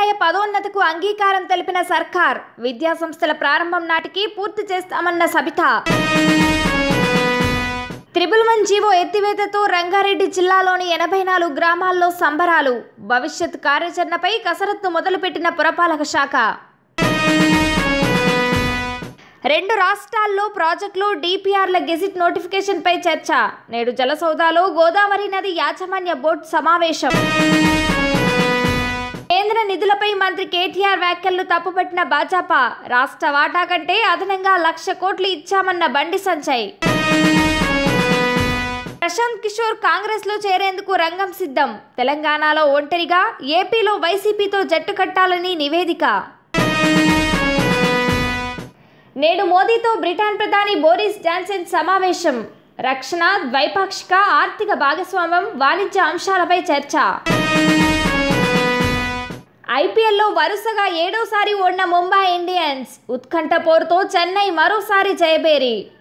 ఉపాధ్యాయ పదోన్నతకు అంగీకారం తెలిపిన సర్కార్ విద్యా సంస్థల ప్రారంభం నాటికి పూర్తి చేస్తామన్న సబిత త్రిబుల్ వన్ జీవో ఎత్తివేతతో రంగారెడ్డి జిల్లాలోని ఎనభై నాలుగు గ్రామాల్లో సంబరాలు భవిష్యత్ కార్యాచరణపై కసరత్తు మొదలుపెట్టిన పురపాలక శాఖ రెండు రాష్ట్రాల్లో ప్రాజెక్టులు డిపిఆర్ల గెజిట్ నోటిఫికేషన్పై చర్చ నేడు జలసౌదాలో గోదావరి నది యాజమాన్య బోర్డు సమావేశం కేంద్ర నిధులపై మంత్రి కేటీఆర్ వ్యాఖ్యలను తప్పుపట్టిన భాజపా రాష్ట్ర వాటా కంటే అదనంగా లక్ష కోట్లు ఇచ్చామన్న బండి సంజయ్ ప్రశాంత్ కిషోర్ కాంగ్రెస్ లో చేరేందుకు రంగం సిద్ధం తెలంగాణలో ఒంటరిగా ఏపీలో వైసీపీతో జట్టు కట్టాలని నివేదిక నేడు మోదీతో బ్రిటన్ ప్రధాని బోరిస్ జాన్సన్ సమావేశం రక్షణ ద్వైపాక్షిక ఆర్థిక భాగస్వామ్యం వాణిజ్య అంశాలపై చర్చ ఐపీఎల్లో వరుసగా ఏడోసారి ఓడిన ముంబై ఇండియన్స్ ఉత్కంఠ పోరుతో చెన్నై మరోసారి జయబేరి